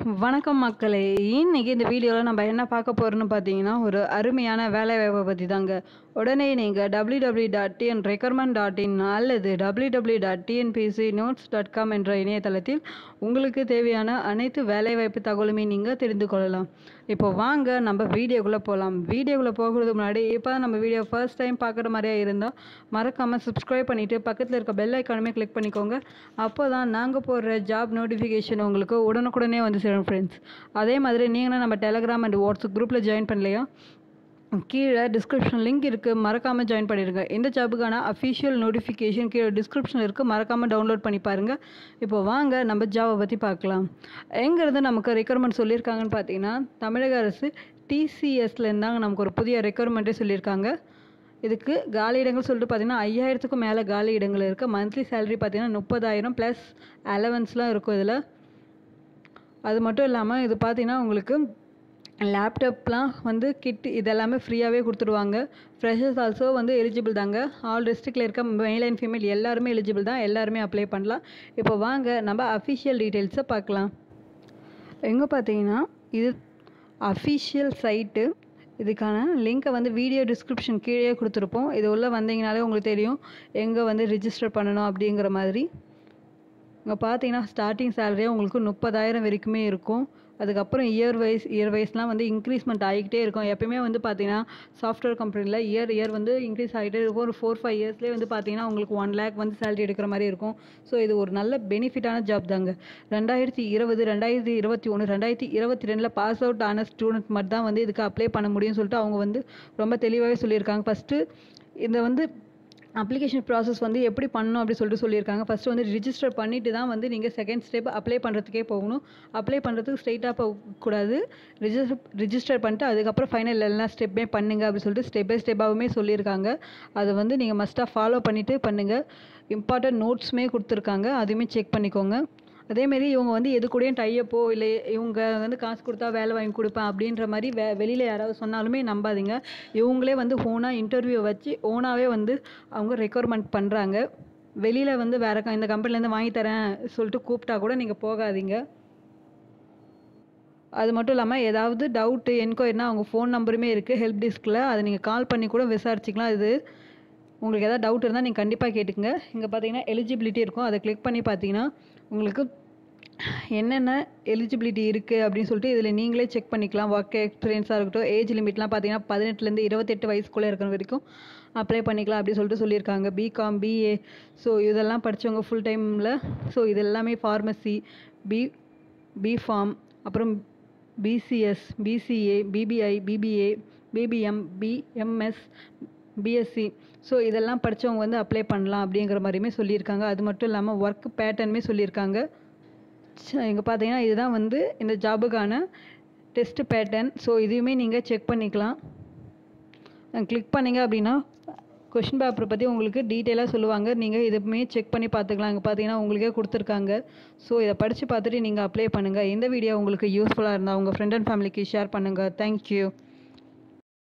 வணக்கம் மக்களே இன்னைக்கு இந்த வீடியோவில் நம்ம என்ன பார்க்க போகிறோம்னு பார்த்தீங்கன்னா ஒரு அருமையான வேலை வாய்ப்பை பற்றி தாங்க உடனே நீங்கள் W W dot TN recruitment dot in அல்லது W W dot TNPC notes dot com என்ற இணையதளத்தில் உங்களுக்கு தேவையான அனைத்து வேலைவாய்ப்பு தகவலுமே நீங்கள் தெரிந்து கொள்ளலாம் இப்போ வாங்க நம்ம வீடியோக்குள்ளே போகலாம் வீடியோக்குள்ளே போகிறதுக்கு முன்னாடி இப்போ நம்ம வீடியோ ஃபர்ஸ்ட் டைம் பார்க்குற மாதிரியா இருந்தால் மறக்காமல் சப்ஸ்கிரைப் பண்ணிவிட்டு பக்கத்தில் இருக்க பெல் ஐக்கானுமே கிளிக் பண்ணிக்கோங்க அப்போ தான் நாங்கள் போடுற ஜாப் நோட்டிஃபிகேஷன் உங்களுக்கு உடனுக்குடனே வந்து சேரும் ஃப்ரெண்ட்ஸ் அதே மாதிரி நீங்களும் நம்ம டெலகிராம் அண்ட் வாட்ஸ்அப் குரூப்பில் ஜாயின் பண்ணலையா கீழே டிஸ்கிரிப்ஷன் லிங்க் இருக்குது மறக்காமல் ஜாயின் பண்ணிடுங்க இந்த ஜாபுக்கான அஃபிஷியல் நோட்டிஃபிகேஷன் கீழே டிஸ்கிரிப்ஷன் இருக்குது மறக்காமல் டவுன்லோட் பண்ணி பாருங்கள் இப்போ வாங்க நம்ம ஜாபை பற்றி பார்க்கலாம் எங்கேருந்து நமக்கு ரெக்யர்மெண்ட் சொல்லியிருக்காங்கன்னு பார்த்தீங்கன்னா தமிழக அரசு டிசிஎஸ்லேருந்து தாங்க நமக்கு ஒரு புதிய ரெக்யர்மெண்ட்டே சொல்லியிருக்காங்க இதுக்கு காலி இடங்கள் சொல்லிட்டு பார்த்தீங்கன்னா ஐயாயிரத்துக்கும் மேலே காலி இடங்கள் இருக்குது மந்த்லி சேலரி பார்த்தீங்கன்னா முப்பதாயிரம் ப்ளஸ் அலவன்ஸ்லாம் இருக்கும் இதில் அது மட்டும் இல்லாமல் இது பார்த்தீங்கன்னா உங்களுக்கு லேப்டாப்லாம் வந்து கிட் இதெல்லாமே ஃப்ரீயாகவே கொடுத்துருவாங்க ஃப்ரெஷர்ஸ் ஆல்சோ வந்து எலிஜிபிள் தாங்க ஆல் டிஸ்ட்ரிக்டில் இருக்க மேல் அண்ட் ஃபீமேல் எல்லாருமே எலிஜிபிள் தான் எல்லாருமே அப்ளை பண்ணலாம் இப்போ வாங்க நம்ம அஃபிஷியல் டீட்டெயில்ஸை பார்க்கலாம் எங்கே பார்த்தீங்கன்னா இது அஃபிஷியல் சைட்டு இதுக்கான லிங்க்கை வந்து வீடியோ டிஸ்கிரிப்ஷன் கீழே கொடுத்துருப்போம் இது உள்ளே வந்தீங்கனாலே உங்களுக்கு தெரியும் எங்கே வந்து ரிஜிஸ்டர் பண்ணணும் அப்படிங்கிற மாதிரி இங்கே பார்த்தீங்கன்னா ஸ்டார்டிங் சேலரியே உங்களுக்கு முப்பதாயிரம் வரைக்குமே இருக்கும் அதுக்கப்புறம் இயர் வைஸ் இயர் வைஸ்லாம் வந்து இன்க்ரீஸ்மெண்ட் ஆகிக்கிட்டே இருக்கும் எப்பயுமே வந்து பார்த்தீங்கன்னா சாஃப்ட்வேர் கம்பெனியில் இயர் இயர் வந்து இன்க்ரீஸ் ஆகிட்டே இருக்கும் ஒரு ஃபோர் ஃபைவ் இயர்ஸ்லேயே வந்து பார்த்தீங்கன்னா உங்களுக்கு ஒன் லேக் வந்து சேலரி எடுக்கிற மாதிரி இருக்கும் ஸோ இது ஒரு நல்ல பெனிஃபிட்டான ஜாப் தாங்க ரெண்டாயிரத்தி இருபது ரெண்டாயிரத்தி இருபத்தி ஒன்று ரெண்டாயிரத்தி இருபத்தி ரெண்டில் பாஸ் அவுட் ஆன ஸ்டூடெண்ட் மட்டும் தான் வந்து இதுக்கு அப்ளை பண்ண முடியும்னு சொல்லிட்டு அவங்க வந்து ரொம்ப தெளிவாகவே சொல்லியிருக்காங்க ஃபஸ்ட்டு இந்த வந்து அப்ளிகேஷன் ப்ராசஸ் வந்து எப்படி பண்ணணும் அப்படி சொல்லிட்டு சொல்லியிருக்காங்க ஃபஸ்ட்டு வந்து ரிஜிஸ்டர் பண்ணிவிட்டு தான் வந்து நீங்கள் செகண்ட் ஸ்டெப் அப்ளை பண்ணுறதுக்கே போகணும் அப்ளை பண்ணுறதுக்கு ஸ்ட்ரெயிட்டாக போகக்கூடாது ரிஜிஸ்டர் ரிஜிஸ்டர் பண்ணிட்டு அதுக்கப்புறம் ஃபைனல் எல்லா ஸ்டெப்புமே பண்ணுங்கள் அப்படி சொல்லிட்டு ஸ்டெப் பை ஸ்டெப்பாகவுமே சொல்லியிருக்காங்க அதை வந்து நீங்கள் மஸ்ட்டாக ஃபாலோ பண்ணிவிட்டு பண்ணுங்கள் இம்பார்ட்டன்ட் நோட்ஸுமே கொடுத்துருக்காங்க அதையுமே செக் பண்ணிக்கோங்க அதேமாரி இவங்க வந்து எது கூடயும் டையப்போ இல்லை இவங்க வந்து காசு கொடுத்தா வேலை வாங்கி கொடுப்பேன் அப்படின்ற மாதிரி வே வெளியில் யாராவது சொன்னாலுமே நம்பாதீங்க இவங்களே வந்து ஓனாக இன்டர்வியூ வச்சு ஓனாகவே வந்து அவங்க ரெக்குவயர்மெண்ட் பண்ணுறாங்க வெளியில் வந்து வேறு க இந்த கம்பெனிலேருந்து வாங்கி தரேன் சொல்லிட்டு கூப்பிட்டா கூட நீங்கள் போகாதீங்க அது மட்டும் இல்லாமல் ஏதாவது டவுட்டு என்கொயரினா அவங்க ஃபோன் நம்பருமே இருக்குது ஹெல்ப் டெஸ்கில் அதை நீங்கள் கால் பண்ணி கூட விசாரிச்சிக்கலாம் இது உங்களுக்கு எதாவது டவுட் இருந்தால் நீங்கள் கண்டிப்பாக கேட்டுக்குங்க இங்கே பார்த்தீங்கன்னா எலிஜிபிலிட்டி இருக்கும் அதை கிளிக் பண்ணி பார்த்தீங்கன்னா உங்களுக்கு என்னென்ன எலிஜிபிலிட்டி இருக்குது அப்படின்னு சொல்லிட்டு இதில் நீங்களே செக் பண்ணிக்கலாம் ஒர்க் எக்ஸ்பீரியன்ஸாக இருக்கட்டும் ஏஜ் லிமிட்லாம் பார்த்தீங்கன்னா பதினெட்டுலேருந்து இருபத்தெட்டு வயசுக்குள்ளே இருக்கிற வரைக்கும் அப்ளை பண்ணிக்கலாம் அப்படி சொல்லிட்டு சொல்லியிருக்காங்க பிகாம் பிஏ ஸோ இதெல்லாம் படித்தவங்க ஃபுல் டைமில் ஸோ இது எல்லாமே ஃபார்மசி பி பிஃபார்ம் அப்புறம் BCS BCA BBI BBA BBM BMS BSc so இதெல்லாம் படித்தவங்க வந்து அப்ளை பண்ணலாம் அப்படிங்கிற மாதிரியுமே சொல்லியிருக்காங்க அது மட்டும் இல்லாமல் ஒர்க் பேட்டர்னுமே சொல்லியிருக்காங்க இங்கே பார்த்தீங்கன்னா இதுதான் வந்து இந்த ஜாபுக்கான டெஸ்ட் பேட்டர்ன் ஸோ இதையுமே நீங்கள் செக் பண்ணிக்கலாம் கிளிக் பண்ணிங்க அப்படின்னா கொஷின் பேப்பரை பற்றி உங்களுக்கு டீட்டெயிலாக சொல்லுவாங்க நீங்கள் இதுவுமே செக் பண்ணி பார்த்துக்கலாம் இங்கே பார்த்தீங்கன்னா உங்களுக்கே கொடுத்துருக்காங்க ஸோ இதை படித்து பார்த்துட்டு நீங்கள் அப்ளை பண்ணுங்கள் இந்த வீடியோ உங்களுக்கு யூஸ்ஃபுல்லாக இருந்தால் உங்கள் ஃப்ரெண்ட் அண்ட் ஃபேமிலிக்கு ஷேர் பண்ணுங்கள் தேங்க்யூ